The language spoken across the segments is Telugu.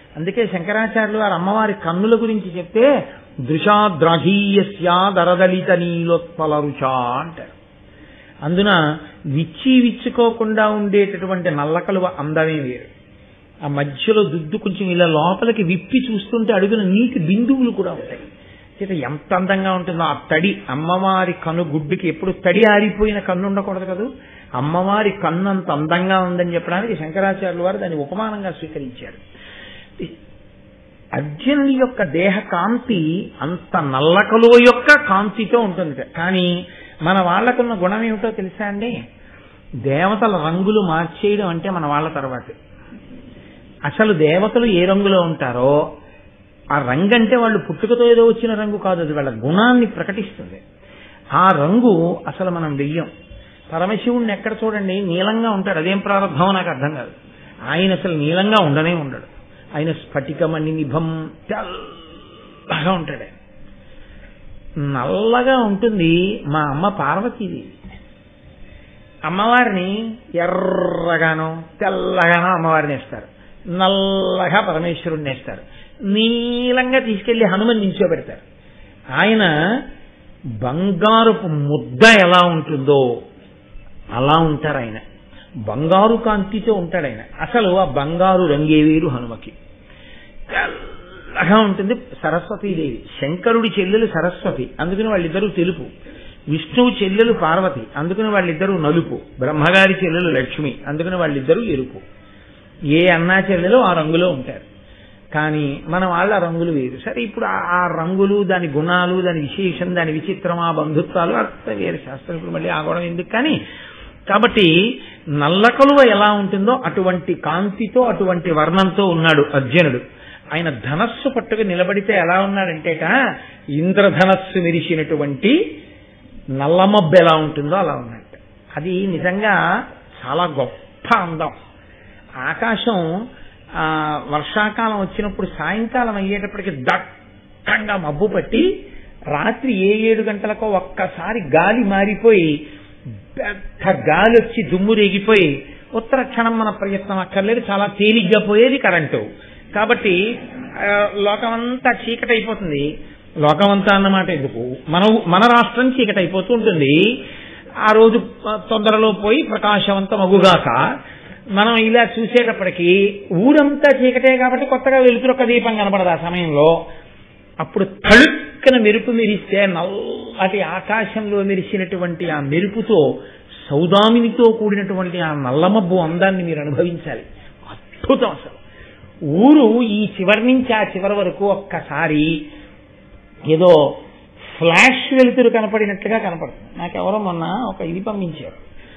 అందుకే శంకరాచార్యులు వారు అమ్మవారి కన్నుల గురించి చెప్తే దృశాద్రాఘీయస్యా దరదలిత నీలోత్పల రుచా అంటారు అందున విచ్చి విచ్చుకోకుండా ఉండేటటువంటి నల్లకలువ అందమే వేరు ఆ మధ్యలో దుద్దు కొంచెం ఇలా లోపలికి విప్పి చూస్తుంటే అడుగున నీటి బిందువులు కూడా ఉంటాయి చేత ఎంత అందంగా ఉంటుందో ఆ తడి అమ్మవారి కన్ను గుడ్డుకి ఎప్పుడు తడి ఆరిపోయిన కన్ను ఉండకూడదు కదా అమ్మవారి కన్ను అంత అందంగా ఉందని చెప్పడానికి శంకరాచార్యుల వారు దాన్ని ఉపమానంగా స్వీకరించారు అర్జునుడి యొక్క దేహ కాంతి అంత నల్లకలో యొక్క కాంతితో ఉంటుంది కానీ మన వాళ్ళకున్న గుణం ఏమిటో తెలుసా అండి దేవతల రంగులు మార్చేయడం అంటే మన వాళ్ళ తర్వాత అసలు దేవతలు ఏ రంగులో ఉంటారో ఆ రంగు అంటే వాళ్ళు పుట్టుకతో ఏదో వచ్చిన రంగు కాదు అది వాళ్ళ గుణాన్ని ప్రకటిస్తుంది ఆ రంగు అసలు మనం వెయ్యం పరమశివుణ్ణి ఎక్కడ చూడండి నీలంగా ఉంటాడు అదేం ప్రారంభమో నాకు అర్థం కాదు ఆయన అసలు నీలంగా ఉండనే ఉండడు ఆయన స్ఫటికమణి నిభం తెల్లగా ఉంటాడు ఆయన. నల్లగా ఉంటుంది మా అమ్మ పార్వతీదేవి అమ్మవారిని ఎర్రగానో తెల్లగానో అమ్మవారిని వేస్తారు నల్లగా పరమేశ్వరుణ్ణి వేస్తారు నీలంగా తీసుకెళ్లి హనుమని నిల్చోబెడతారు ఆయన బంగారుపు ముద్ద ఎలా ఉంటుందో అలా ఉంటారు ఆయన బంగారు కాంతితో ఉంటాడు ఆయన అసలు ఆ బంగారు రంగే వేరు హనుమకి తెల్లగా ఉంటుంది సరస్వతీదేవి శంకరుడి చెల్లెలు సరస్వతి అందుకని వాళ్ళిద్దరూ తెలుపు విష్ణువు చెల్లెలు పార్వతి అందుకని వాళ్ళిద్దరూ నలుపు బ్రహ్మగారి చెల్లెలు లక్ష్మి అందుకని వాళ్ళిద్దరూ ఎరుపు ఏ అన్నా చెల్లెలు ఆ రంగులో ఉంటారు కానీ మన వాళ్ళ రంగులు వేరు సరే ఇప్పుడు ఆ- ఆ రంగులు దాని గుణాలు దాని విశేషం దాని విచిత్రం ఆ బంధుత్వాలు అంత వేరే శాస్త్రం ఇప్పుడు మళ్ళీ ఆగడం ఎందుకు కానీ కాబట్టి నల్లకలువ ఎలా ఉంటుందో అటువంటి కాంతితో అటువంటి వర్ణంతో ఉన్నాడు అర్జునుడు ఆయన ధనస్సు పట్టుకు నిలబడితే ఎలా ఉన్నాడంటేట ఇంద్రధనస్సు మెరిసినటువంటి నల్లమబ్బు ఎలా ఉంటుందో అలా ఉన్నట్టు అది నిజంగా చాలా గొప్ప అందం ఆకాశం ఆ, వర్షాకాలం వచ్చినప్పుడు సాయంకాలం అయ్యేటప్పటికి దట్టంగా మబ్బు పట్టి రాత్రి ఏ ఏడు గంటలకో ఒక్కసారి గాలి మారిపోయి పెద్ద గాలి వచ్చి దుమ్ము రేగిపోయి ఉత్తర క్షణం మన ప్రయత్నం అక్కర్లేదు చాలా తేలిగ్గా పోయేది కరెంటు కాబట్టి ఆ, లోకమంతా చీకటి అయిపోతుంది లోకమంతా అన్నమాట ఎందుకు మన మన రాష్ట్రం చీకటి అయిపోతూ ఉంటుంది ఆ రోజు ఆ, తొందరలో పోయి ప్రకాశవంతం అగుగాక మనం ఇలా చూసేటప్పటికి ఊరంతా చీకటే కాబట్టి కొత్తగా వెలుతురు ఒక దీపం కనపడదు ఆ సమయంలో అప్పుడు తళుక్కన మెరుపు మెరిస్తే నల్లటి ఆకాశంలో మెరిసినటువంటి ఆ మెరుపుతో సౌదామినితో కూడినటువంటి ఆ నల్లమబ్బు అందాన్ని మీరు అనుభవించాలి అద్భుతం అసలు ఊరు ఈ చివరి నుంచి ఆ చివరి వరకు ఒక్కసారి ఏదో ఫ్లాష్ వెలుతురు కనపడినట్లుగా కనపడుతుంది నాకెవరో మొన్న ఒక ఇది పంపించారు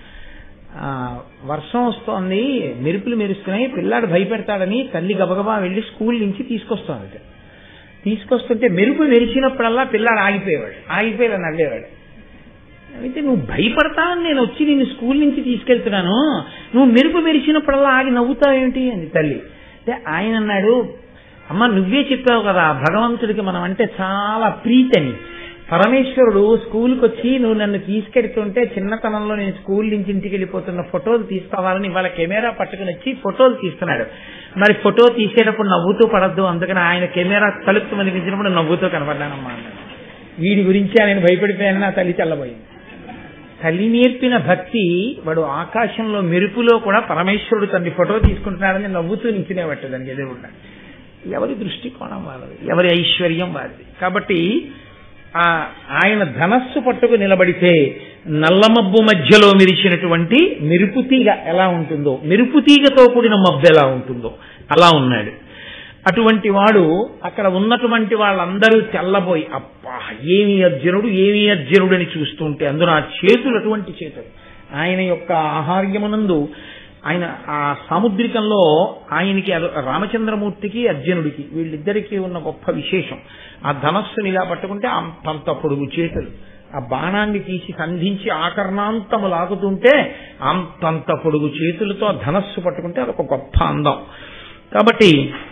ఆ, వర్షం వస్తోంది మెరుపులు మెరుస్తున్నాయి పిల్లాడు భయపెడతాడని తల్లి గబగబా వెళ్ళి స్కూల్ నుంచి తీసుకొస్తోంది తీసుకొస్తుంటే మెరుపు మెరిచినప్పుడల్లా పిల్లాడు ఆగిపోయేవాడు ఆగిపోయి ఇలా నవ్వేవాడు అయితే నువ్వు భయపడతావని నేను వచ్చి నిన్ను స్కూల్ నుంచి తీసుకెళ్తున్నాను నువ్వు మెరుపు మెరిచినప్పుడల్లా ఆగి నవ్వుతావేమిటి అంది తల్లి అంటే ఆయన అన్నాడు అమ్మ నువ్వే చెప్పావు కదా భగవంతుడికి మనం అంటే చాలా ప్రీతని పరమేశ్వరుడు స్కూల్కి వచ్చి నువ్వు నన్ను తీసుకెడుతుంటే చిన్నతనంలో నేను స్కూల్ నుంచి ఇంటికి వెళ్ళిపోతున్న ఫోటోలు తీసుకోవాలని ఇవాళ కెమెరా పట్టుకుని వచ్చి ఫోటోలు తీస్తున్నాడు మరి ఫోటో తీసేటప్పుడు నవ్వుతూ పడద్దు అందుకని ఆయన కెమెరా తలుపు మనిపించినప్పుడు నవ్వుతూ కనపడ్డానమ్మా అన్నాడు వీడి గురించి ఆయన భయపడిపోయాను నా తల్లి చల్లబోయింది తల్లి నేర్పిన భక్తి వాడు ఆకాశంలో మెరుపులో కూడా పరమేశ్వరుడు తండ్రి ఫోటో తీసుకుంటున్నాడని నవ్వుతూ నించునేవట్టు దానికి ఎదురుకుండా ఎవరి దృష్టికోణం వారిది ఎవరి ఐశ్వర్యం వారిది కాబట్టి ఆ ఆయన ధనస్సు పట్టుకు నిలబడితే నల్లమబ్బు మధ్యలో మెరిసినటువంటి మెరుపుతీగ ఎలా ఉంటుందో మెరుపుతీగతో కూడిన మబ్బు ఎలా ఉంటుందో అలా ఉన్నాడు అటువంటి వాడు అక్కడ ఉన్నటువంటి వాళ్ళందరూ తెల్లబోయి అబ్బా ఏమి అర్జునుడు ఏమి అర్జునుడు అని చూస్తుంటే అందులో ఆ చేతులు అటువంటి చేతులు ఆయన యొక్క ఆహార్యమునందు ఆయన ఆ సాముద్రికంలో ఆయనకి అది రామచంద్రమూర్తికి అర్జునుడికి వీళ్ళిద్దరికీ ఉన్న గొప్ప విశేషం ఆ ధనస్సుని ఇలా పట్టుకుంటే అంతంత పొడుగు చేతులు ఆ బాణాన్ని తీసి సంధించి ఆకర్ణాంతము లాగుతుంటే అంతంత పొడుగు చేతులతో ఆ ధనస్సు పట్టుకుంటే అదొక గొప్ప అందం కాబట్టి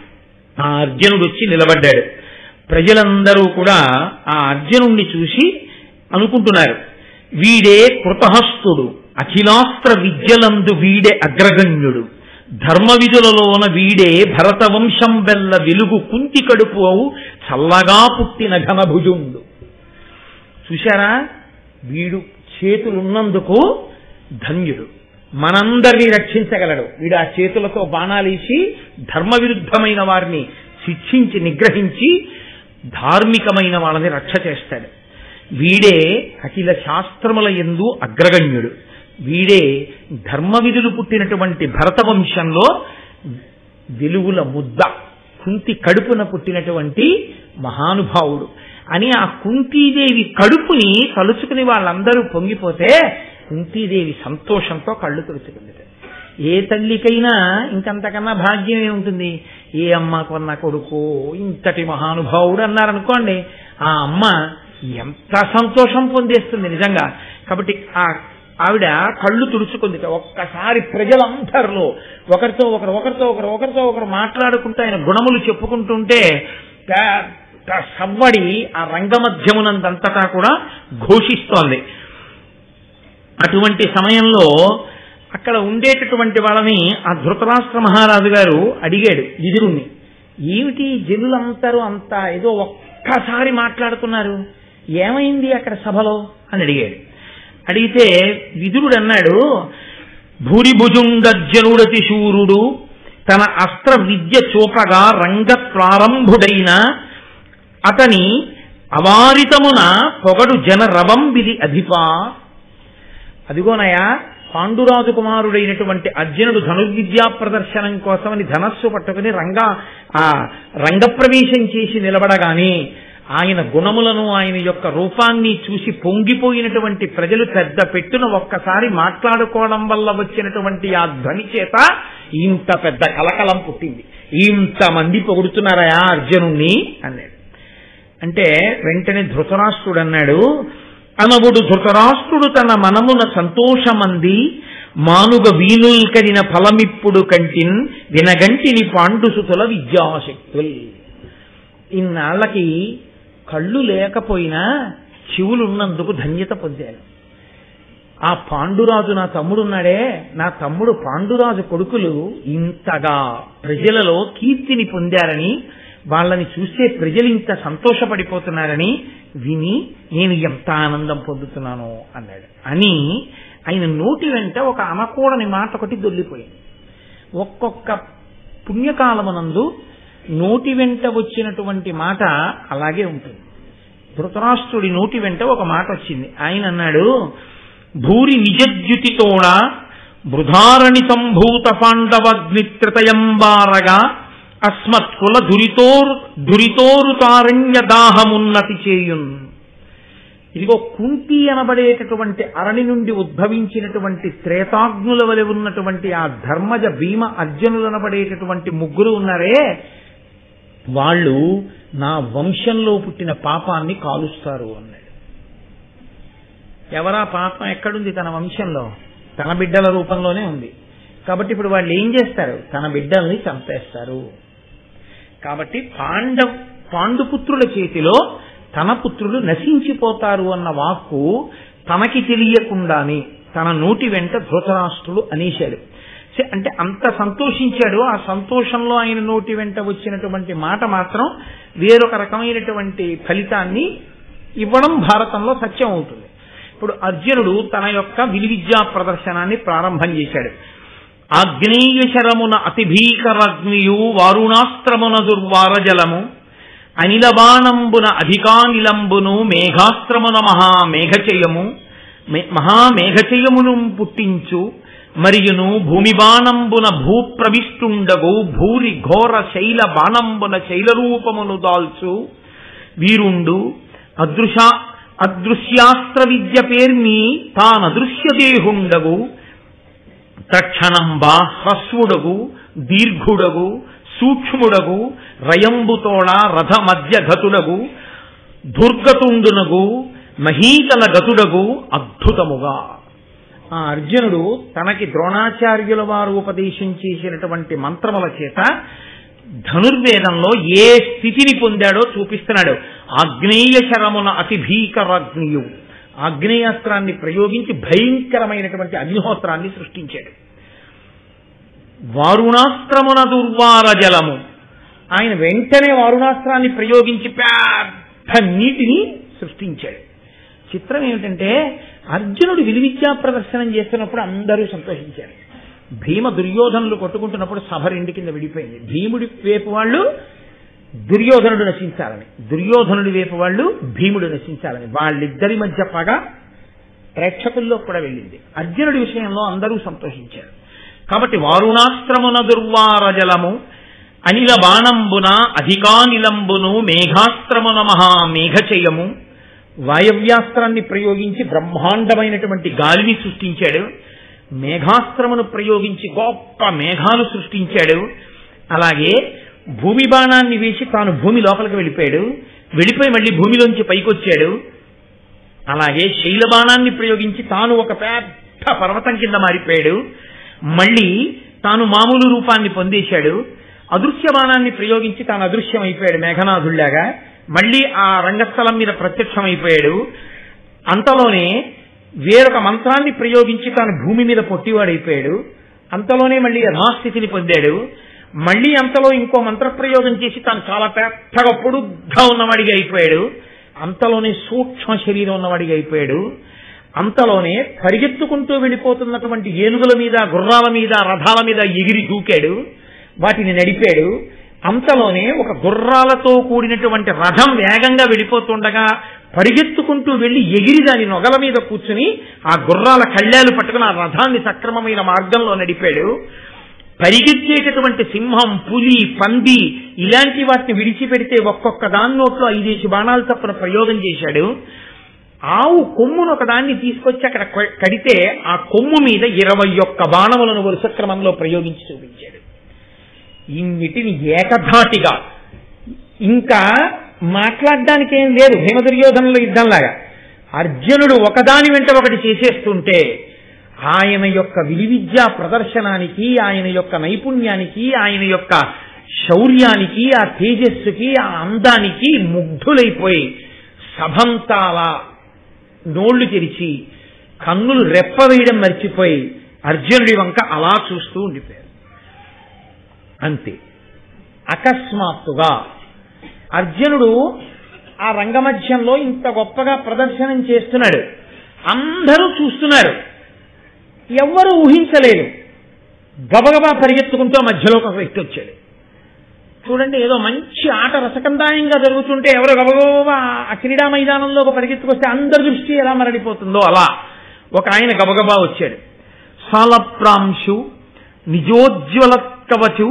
ఆ అర్జునుడు వచ్చి నిలబడ్డాడు ప్రజలందరూ కూడా ఆ అర్జునుణ్ణి చూసి అనుకుంటున్నారు వీడే కృతహస్తుడు అఖిలాస్త్ర విద్యలందు వీడే అగ్రగణ్యుడు ధర్మ విధులలోన వీడే భరతవంశం వెల్ల వెలుగు కుంతి కడుపు అవు చల్లగా పుట్టిన ఘనభుజుండు చూశారా వీడు చేతులున్నందుకు ధన్యుడు మనందరినీ రక్షించగలడు వీడు ఆ చేతులతో బాణాలేసి ధర్మ విరుద్ధమైన వారిని శిక్షించి నిగ్రహించి ధార్మికమైన వాళ్ళని రక్ష చేస్తాడు వీడే అఖిల శాస్త్రముల ఎందు అగ్రగణ్యుడు వీడే ధర్మ విధులు పుట్టినటువంటి భరత వంశంలో వెలుగుల ముద్ద కుంతి కడుపున పుట్టినటువంటి మహానుభావుడు అని ఆ కుంతీదేవి కడుపుని తలుచుకుని వాళ్ళందరూ పొంగిపోతే కుంతీదేవి సంతోషంతో కళ్ళు తుడుచుకుంది ఏ తల్లికైనా ఇంకంతకన్నా భాగ్యం ఏముంటుంది ఏ అమ్మ కొన్న కొడుకు ఇంతటి మహానుభావుడు అన్నారనుకోండి ఆ అమ్మ ఎంత సంతోషం పొందేస్తుంది నిజంగా కాబట్టి ఆ ఆవిడ కళ్ళు తుడుచుకుంది ఒక్కసారి ప్రజలందరిలో ఒకరితో ఒకరు ఒకరితో ఒకరు ఒకరితో ఒకరు మాట్లాడుకుంటూ ఆయన గుణములు చెప్పుకుంటుంటే పెద్ద సవ్వడి ఆ రంగమధ్యమునందంతటా కూడా ఘోషిస్తోంది అటువంటి సమయంలో అక్కడ ఉండేటటువంటి వాళ్ళని ఆ ధృతరాష్ట్ర మహారాజు గారు అడిగాడు విదురుణ్ణి ఏమిటి జనులందరూ అంతా ఏదో ఒక్కసారి మాట్లాడుతున్నారు ఏమైంది అక్కడ సభలో అని అడిగాడు అడిగితే విదురుడు అన్నాడు భూరిభుజుండర్జనుడతి శూరుడు తన అస్త్ర విద్య చూపగా రంగ ప్రారంభుడైన అతని అవారితమున పొగడు జన రవంబిది అధిపా అదిగోనయా పాండురాజు కుమారుడైనటువంటి అర్జునుడు ధనుర్విద్యా ప్రదర్శనం కోసమని ధనస్సు పట్టుకుని రంగ ఆ రంగప్రవేశం చేసి నిలబడగానే ఆయన గుణములను ఆయన యొక్క రూపాన్ని చూసి పొంగిపోయినటువంటి ప్రజలు పెద్ద పెట్టున ఒక్కసారి మాట్లాడుకోవడం వల్ల వచ్చినటువంటి ఆ ధ్వని చేత ఇంత పెద్ద కలకలం పుట్టింది ఇంతమంది పొగుడుతున్నారయా అర్జునుణ్ణి అన్నాడు అంటే వెంటనే ధృతరాష్ట్రుడు అన్నాడు అనవుడు ధృతరాష్ట్రుడు తన మనమున సంతోషమంది మానుగ వీనుల్కరిన ఫలమిప్పుడు కంటిన్ వినగంటిని పాండుసుతుల విద్యాశక్తుల్ ఇన్నాళ్ళకి కళ్ళు లేకపోయినా చెవులున్నందుకు ధన్యత పొందాను ఆ పాండురాజు నా తమ్ముడున్నాడే నా తమ్ముడు పాండురాజు కొడుకులు ఇంతగా ప్రజలలో కీర్తిని పొందారని వాళ్ళని చూస్తే ప్రజలు ఇంత సంతోషపడిపోతున్నారని విని నేను ఎంత ఆనందం పొందుతున్నాను అన్నాడు అని ఆయన నోటి వెంట ఒక అనకూడని మాట ఒకటి దొల్లిపోయింది ఒక్కొక్క పుణ్యకాలమునందు నోటి వెంట వచ్చినటువంటి మాట అలాగే ఉంటుంది ధృతరాష్ట్రుడి నోటి వెంట ఒక మాట వచ్చింది ఆయన అన్నాడు భూరి నిజద్యుతితోడ బృధారణి సంభూత పాండవగ్నిత్రితయంబారగా అస్మత్ కుల దురితోరు దురితోరుతారణ్య దాహమున్నతి చేయున్ ఇదిగో కుంతి అనబడేటటువంటి అరణి నుండి ఉద్భవించినటువంటి త్రేతాగ్నుల వలె ఉన్నటువంటి ఆ ధర్మజ భీమ అర్జునులు అనబడేటటువంటి ముగ్గురు ఉన్నారే వాళ్ళు నా వంశంలో పుట్టిన పాపాన్ని కాలుస్తారు అన్నాడు ఎవరా పాపం ఎక్కడుంది తన వంశంలో తన బిడ్డల రూపంలోనే ఉంది కాబట్టి ఇప్పుడు వాళ్ళు ఏం చేస్తారు తన బిడ్డల్ని చంపేస్తారు కాబట్టి పాండవ్ పాండుపుత్రుల చేతిలో తన పుత్రులు నశించిపోతారు అన్న వాక్కు తనకి తెలియకుండానే తన నోటి వెంట ధృతరాష్ట్రుడు అనేశాడు అంటే అంత సంతోషించాడు ఆ సంతోషంలో ఆయన నోటి వెంట వచ్చినటువంటి మాట మాత్రం వేరొక రకమైనటువంటి ఫలితాన్ని ఇవ్వడం భారతంలో సత్యం అవుతుంది ఇప్పుడు అర్జునుడు తన యొక్క విలువిద్యా ప్రదర్శనాన్ని ప్రారంభం చేశాడు ఆగ్నేయ శరమున అతి భీకరగ్నియు వారుణాస్త్రమున దుర్వారజలము అనిలబాణంబున అధికానిలంబును మేఘాస్త్రమున మహామేఘచయము మహామేఘచయమును పుట్టించు మరియును భూమి బాణంబున భూప్రవిష్టుండగు భూరి ఘోర శైల బాణంబున శైలరూపమును దాల్చు వీరుండు అదృశ అదృశ్యాస్త్ర విద్య పేర్మి తానదృశ్యదేహుండగు తక్షణంబా హ్రస్వుడగు దీర్ఘుడగు సూక్ష్ముడగు రయంబుతోళ రథ మధ్య గతుడగు దుర్గతుండునగు మహీతల గతుడగు అద్భుతముగా ఆ అర్జునుడు తనకి ద్రోణాచార్యుల వారు ఉపదేశం చేసినటువంటి మంత్రముల చేత ధనుర్వేదంలో ఏ స్థితిని పొందాడో చూపిస్తున్నాడు ఆగ్నేయ శరమున అతి భీకరాగ్నియు ఆగ్నేయాస్త్రాన్ని ప్రయోగించి భయంకరమైనటువంటి అగ్నిహోత్రాన్ని సృష్టించాడు వారుణాస్త్రమున దుర్వార జలము ఆయన వెంటనే వారుణాస్త్రాన్ని ప్రయోగించి పెద్ద నీటిని సృష్టించాడు చిత్రం ఏమిటంటే అర్జునుడు విలువిద్యా ప్రదర్శనం చేస్తున్నప్పుడు అందరూ సంతోషించారు భీమ దుర్యోధనులు కొట్టుకుంటున్నప్పుడు సభ రెండు కింద విడిపోయింది భీముడి వైపు వాళ్ళు దుర్యోధనుడు నశించాలని దుర్యోధనుడి వైపు వాళ్ళు భీముడు నశించాలని వాళ్ళిద్దరి మధ్య పగ ప్రేక్షకుల్లో కూడా వెళ్ళింది అర్జునుడి విషయంలో అందరూ సంతోషించారు కాబట్టి వారుణాస్త్రమున దుర్వార జలము అనిల బాణంబున అధికానిలంబును మేఘాస్త్రమున మహా మేఘచయము వాయవ్యాస్త్రాన్ని ప్రయోగించి బ్రహ్మాండమైనటువంటి గాలిని సృష్టించాడు మేఘాస్త్రమును ప్రయోగించి గొప్ప మేఘాలు సృష్టించాడు అలాగే భూమి బాణాన్ని వేసి తాను భూమి లోపలికి వెళ్ళిపోయాడు వెళ్ళిపోయి మళ్ళీ భూమిలోంచి పైకొచ్చాడు అలాగే శైలబాణాన్ని ప్రయోగించి తాను ఒక పెద్ద పర్వతం కింద మారిపోయాడు మళ్ళీ తాను మామూలు రూపాన్ని పొందేశాడు అదృశ్య బాణాన్ని ప్రయోగించి తాను అదృశ్యం అయిపోయాడు మేఘనాథుళ్లాగా మళ్ళీ ఆ రంగస్థలం మీద ప్రత్యక్షమైపోయాడు అంతలోనే వేరొక మంత్రాన్ని ప్రయోగించి తాను భూమి మీద పొట్టివాడైపోయాడు అంతలోనే మళ్ళీ యథాస్థితిని పొందాడు మళ్ళీ అంతలో ఇంకో మంత్ర ప్రయోగం చేసి తాను చాలా పెద్దగా పొడుగ్గా ఉన్నవాడిగా అయిపోయాడు అంతలోనే సూక్ష్మ శరీరం ఉన్నవాడిగా అయిపోయాడు అంతలోనే పరిగెత్తుకుంటూ వెళ్ళిపోతున్నటువంటి ఏనుగుల మీద గుర్రాల మీద రథాల మీద ఎగిరి దూకాడు వాటిని నడిపాడు అంతలోనే ఒక గుర్రాలతో కూడినటువంటి రథం వేగంగా వెళ్ళిపోతుండగా పరిగెత్తుకుంటూ వెళ్లి ఎగిరి దాని నొగల మీద కూర్చుని ఆ గుర్రాల కళ్యాలు పట్టుకుని ఆ రథాన్ని సక్రమమైన మార్గంలో నడిపాడు పరిగెత్తేటటువంటి సింహం పులి పంది ఇలాంటి వాటిని విడిచిపెడితే ఒక్కొక్క దాని నోట్లో ఐదేసి బాణాలు తప్పున ప్రయోగం చేశాడు ఆవు కొమ్మును ఒక దాన్ని తీసుకొచ్చి అక్కడ కొ- కడితే ఆ కొమ్ము మీద ఇరవై ఒక్క బాణములను వరుస క్రమంలో ప్రయోగించి చూపించాడు ఇన్నిటిని ఏకధాటిగా ఇంకా మాట్లాడడానికి ఏం లేదు భీమదుర్యోధనుల యుద్ధంలాగా అర్జునుడు ఒకదాని వెంట ఒకటి చేసేస్తుంటే ఆయన యొక్క విలువిద్యా ప్రదర్శనానికి ఆయన యొక్క నైపుణ్యానికి ఆయన యొక్క శౌర్యానికి ఆ తేజస్సుకి ఆ అందానికి ముగ్ధులైపోయి సభంతాలా నోళ్లు తెరిచి కన్నులు రెప్పవేయడం మర్చిపోయి అర్జునుడి వంక అలా చూస్తూ ఉండిపోయారు అంతే అకస్మాత్తుగా అర్జునుడు ఆ రంగమధ్యంలో ఇంత గొప్పగా ప్రదర్శనం చేస్తున్నాడు అందరూ చూస్తున్నారు ఎవ్వరూ ఊహించలేదు గబగబా పరిగెత్తుకుంటూ మధ్యలో ఒక వ్యక్తి వచ్చాడు చూడండి ఏదో మంచి ఆట రసకందాయంగా జరుగుతుంటే ఎవరో గబగబా ఆ క్రీడా మైదానంలో ఒక పరిగెత్తుకొస్తే అందరి దృష్టి ఎలా మరడిపోతుందో అలా ఒక ఆయన గబగబా వచ్చాడు సాలప్రాంశు నిజోజ్వల కవచు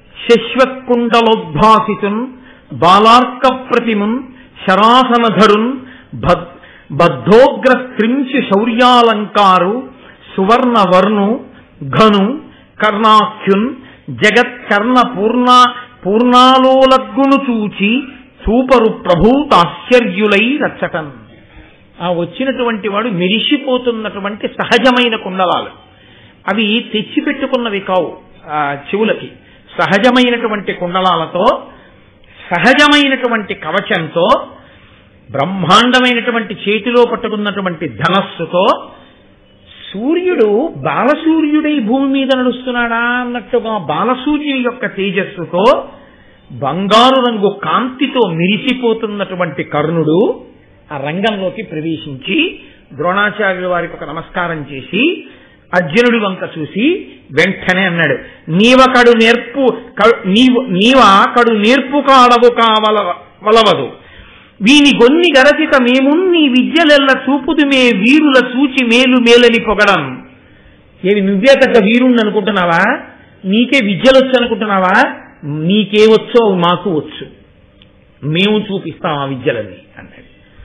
శశ్వత్కుండలోద్భాసితున్ బాలార్క ప్రతిమున్ శరాసనధరున్ భద్ బద్ధోగ్ర స్త్రింశు శౌర్యాలంకారు సువర్ణ వర్ణు ఘను కర్ణాఖ్యున్ జగత్ కర్ణ పూర్ణ పూర్ణాలోలగ్గును చూచి చూపరు ప్రభూతాశ్చర్యులై రచ్చటన్ ఆ వచ్చినటువంటి వాడు మెరిసిపోతున్నటువంటి సహజమైన కుండలాలు అవి తెచ్చిపెట్టుకున్నవి కావు ఆ చెవులకి సహజమైనటువంటి కుండలాలతో సహజమైనటువంటి కవచంతో బ్రహ్మాండమైనటువంటి చేతిలో పట్టుకున్నటువంటి ధనస్సుతో సూర్యుడు బాలసూర్యుడై భూమి మీద నడుస్తున్నాడా అన్నట్టుగా బాలసూర్యుని యొక్క తేజస్సుతో బంగారు రంగు కాంతితో మెరిసిపోతున్నటువంటి కర్ణుడు ఆ రంగంలోకి ప్రవేశించి ద్రోణాచార్యుల వారికి ఒక నమస్కారం చేసి అర్జునుడి వంక చూసి వెంటనే అన్నాడు నీవకడు నేర్పు క- నీవు నీవా కడు నేర్పు కాడవు కావల వలవదు వీని గొన్ని గరచిత మేమున్ని విద్యలెల్ల చూపుదు మే వీరుల చూచి మేలు మేలని పొగడం ఏవి నువ్వే పెద్ద వీరుణ్ణి అనుకుంటున్నావా నీకే విద్యలొచ్చు అనుకుంటున్నావా నీకే వచ్చో అవి మాకు వచ్చు మేము చూపిస్తాం ఆ విద్యలని అన్నాడు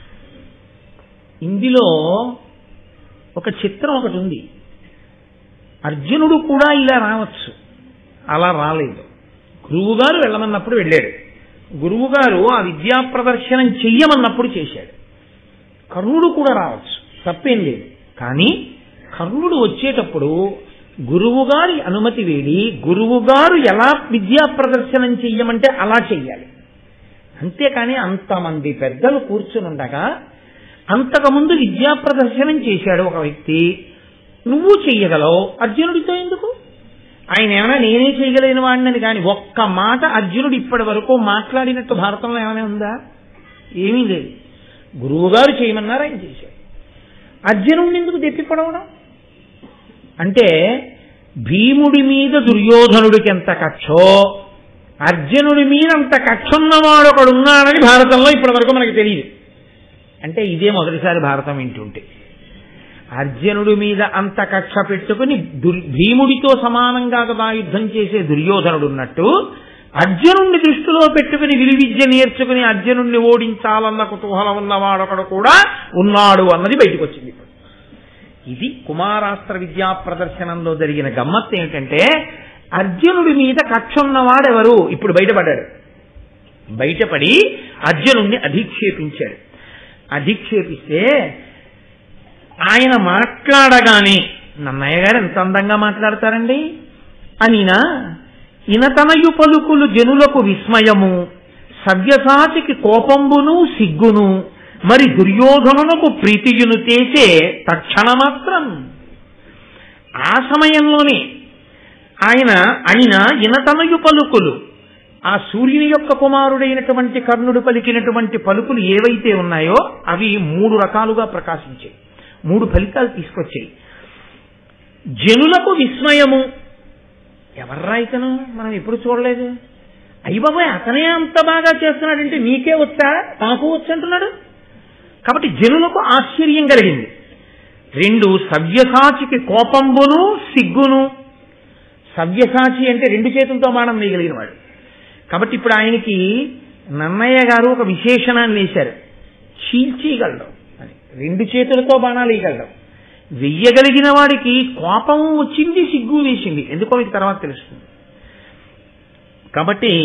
ఇందులో ఒక చిత్రం ఒకటి ఉంది అర్జునుడు కూడా ఇలా రావచ్చు అలా రాలేదు గురువుగారు వెళ్ళమన్నప్పుడు వెళ్ళాడు గురువుగారు ఆ విద్యా ప్రదర్శనం చెయ్యమన్నప్పుడు చేశాడు కర్ణుడు కూడా రావచ్చు తప్పేం లేదు కానీ కర్ణుడు వచ్చేటప్పుడు గురువుగారి అనుమతి వేడి గురువుగారు ఎలా విద్యా ప్రదర్శనం చెయ్యమంటే అలా చెయ్యాలి అంతేకాని అంతమంది పెద్దలు కూర్చునుండగా అంతకుముందు విద్యా ప్రదర్శనం చేశాడు ఒక వ్యక్తి నువ్వు చెయ్యగలవు అర్జునుడితో ఎందుకు ఆయన ఏమైనా నేనే చేయగలిగిన వాడినని కానీ ఒక్క మాట అర్జునుడు ఇప్పటి వరకు మాట్లాడినట్టు భారతంలో ఏమైనా ఉందా ఏమీ లేదు గురువుగారు చేయమన్నారు ఆయన చేశారు అర్జునుడిని ఎందుకు దెప్పిపడవడం అంటే భీముడి మీద దుర్యోధనుడికి ఎంత కక్షో అర్జునుడి మీద అంత కక్ష ఉన్నవాడు ఒకడు ఉన్నాడని భారతంలో ఇప్పటి వరకు మనకి తెలియదు అంటే ఇదే మొదటిసారి భారతం వింటుంటే అర్జునుడి మీద అంత కక్ష పెట్టుకుని దుర్ భీముడితో సమానంగా కదా యుద్ధం చేసే దుర్యోధనుడు ఉన్నట్టు అర్జునుడిని దృష్టిలో పెట్టుకుని విలువిద్య నేర్చుకుని అర్జునుడిని ఓడించాలన్న కుతూహలం ఉన్నవాడొకడు కూడా ఉన్నాడు అన్నది బయటకు వచ్చింది ఇప్పుడు ఇది కుమారాస్త్ర విద్యా ప్రదర్శనంలో జరిగిన గమ్మత్తు ఏమిటంటే అర్జునుడి మీద కక్ష ఉన్నవాడెవరు ఇప్పుడు బయటపడ్డాడు బయటపడి అర్జునుడిని అధిక్షేపించాడు అధిక్షేపిస్తే ఆయన మాట్లాడగానే నన్నయ్య గారు ఎంత అందంగా మాట్లాడతారండి అనినా ఇనతనయు పలుకులు జనులకు విస్మయము సవ్యసాచికి కోపంబును సిగ్గును మరి దుర్యోధనునకు ప్రీతియును చేసే తక్షణ మాత్రం ఆ సమయంలోనే ఆయన ఆయన ఇనతనయు పలుకులు ఆ సూర్యుని యొక్క కుమారుడైనటువంటి కర్ణుడు పలికినటువంటి పలుకులు ఏవైతే ఉన్నాయో అవి మూడు రకాలుగా ప్రకాశించాయి మూడు ఫలితాలు తీసుకొచ్చాయి జనులకు విస్మయము ఎవర్రా ఇతను మనం ఎప్పుడు చూడలేదు అయ్యి బాబాయ్ అతనే అంత బాగా చేస్తున్నాడంటే నీకే వచ్చా నాకు వచ్చంటున్నాడు కాబట్టి జనులకు ఆశ్చర్యం కలిగింది రెండు సవ్యసాచికి కోపంబును సిగ్గును సవ్యసాచి అంటే రెండు చేతులతో బాణం వేయగలిగిన వాడు కాబట్టి ఇప్పుడు ఆయనకి నన్నయ్య గారు ఒక విశేషణాన్ని వేశారు చీల్చేయగలడు అని రెండు చేతులతో బాణాలు వేయగలడు వెయ్యగలిగిన వాడికి కోపం వచ్చింది సిగ్గు వేసింది ఎందుకో మీకు తర్వాత తెలుస్తుంది కాబట్టి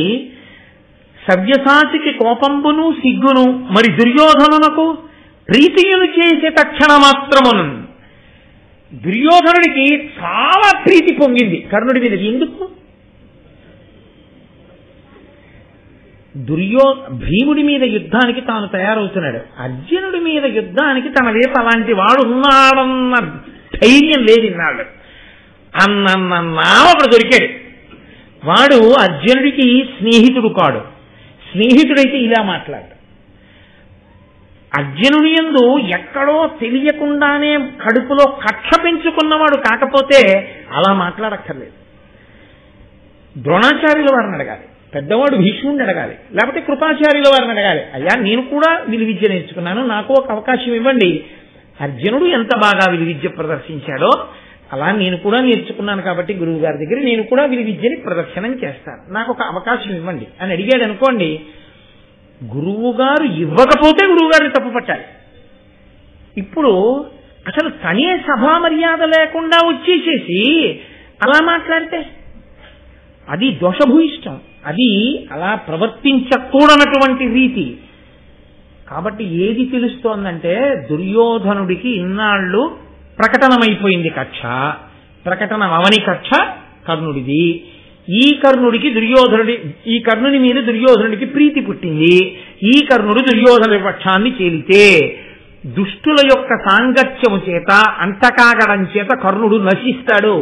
సవ్యసాచికి కోపంబును సిగ్గును మరి దుర్యోధనునకు ప్రీతియును చేసే తక్షణ మాత్రమును దుర్యోధనుడికి చాలా ప్రీతి పొంగింది కర్ణుడి మీద ఎందుకు దుర్యో భీముడి మీద యుద్ధానికి తాను తయారవుతున్నాడు అర్జునుడి మీద యుద్ధానికి తన వైపు అలాంటి వాడు ఉన్నాడన్న ధైర్యం లేదు ఇన్నాళ్ళు అన్నన్నా ఒకడు దొరికాడు వాడు అర్జునుడికి స్నేహితుడు కాడు స్నేహితుడైతే ఇలా మాట్లాడు అర్జునుడి ఎందు ఎక్కడో తెలియకుండానే కడుపులో కక్ష పెంచుకున్నవాడు కాకపోతే అలా మాట్లాడక్కర్లేదు ద్రోణాచార్యుల వారిని అడగాలి పెద్దవాడు భీష్ముడిని అడగాలి లేకపోతే కృపాచార్యుల వారిని అడగాలి అయ్యా నేను కూడా విలువిద్య నేర్చుకున్నాను నాకు ఒక అవకాశం ఇవ్వండి అర్జునుడు ఎంత బాగా విలువిద్య ప్రదర్శించాడో అలా నేను కూడా నేర్చుకున్నాను కాబట్టి గురువు గారి దగ్గర నేను కూడా విలువిద్యని ప్రదర్శనం చేస్తాను నాకు ఒక అవకాశం ఇవ్వండి అని అడిగాడు అనుకోండి గురువు గారు ఇవ్వకపోతే గురువు గారిని తప్పు పట్టాలి ఇప్పుడు అసలు తనే సభా మర్యాద లేకుండా వచ్చేసేసి అలా మాట్లాడితే అది దోషభూయిష్టం అది అలా ప్రవర్తించకూడనటువంటి రీతి కాబట్టి ఏది తెలుస్తోందంటే దుర్యోధనుడికి ఇన్నాళ్ళు ప్రకటనమైపోయింది కక్ష ప్రకటన అవని కక్ష కర్ణుడిది ఈ కర్ణుడికి దుర్యోధనుడి ఈ కర్ణుని మీద దుర్యోధనుడికి ప్రీతి పుట్టింది ఈ కర్ణుడు దుర్యోధనుడి పక్షాన్ని చేలితే దుష్టుల యొక్క సాంగత్యము చేత అంతకాగడం చేత కర్ణుడు నశిస్తాడు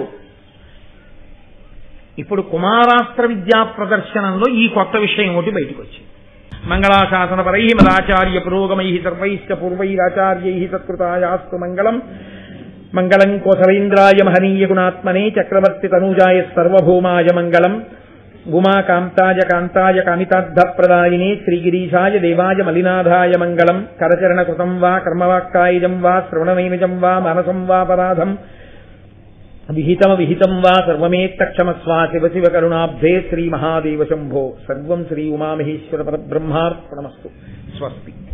ఇప్పుడు కుమారాస్త్ర విద్యా ప్రదర్శనంలో ఈ కొత్త విషయం ఒకటి బయటకు వచ్చింది మంగళాశాసన పరై మదాచార్య పురోగమై సర్వైశ్చ పూర్వైరాచార్యై సత్కృతాయాస్తు మంగళం మంగళం కోసలేంద్రాయ మహనీయ గుణాత్మనే చక్రవర్తి తనూజాయ సర్వభౌమాయ మంగళం ఉమాకాంతాయ కాంతాయ కామితార్థప్రదాయినే శ్రీగిరీశాయ దేవాయ మలినాథాయ మంగళం కరచరణ కృతం వా కర్మవాక్కాయుజం వా శ్రవణనైనజం వా మనసం వా పరాధం విహితమ విహితం వా సర్వమేత్తక్షమస్వా శివ శివ కరుణాబ్ధే శ్రీ మహాదేవ శంభో సర్వం శ్రీ ఉమామహేశ్వర పరబ్రహ్మార్పణమస్తు స్వస్తి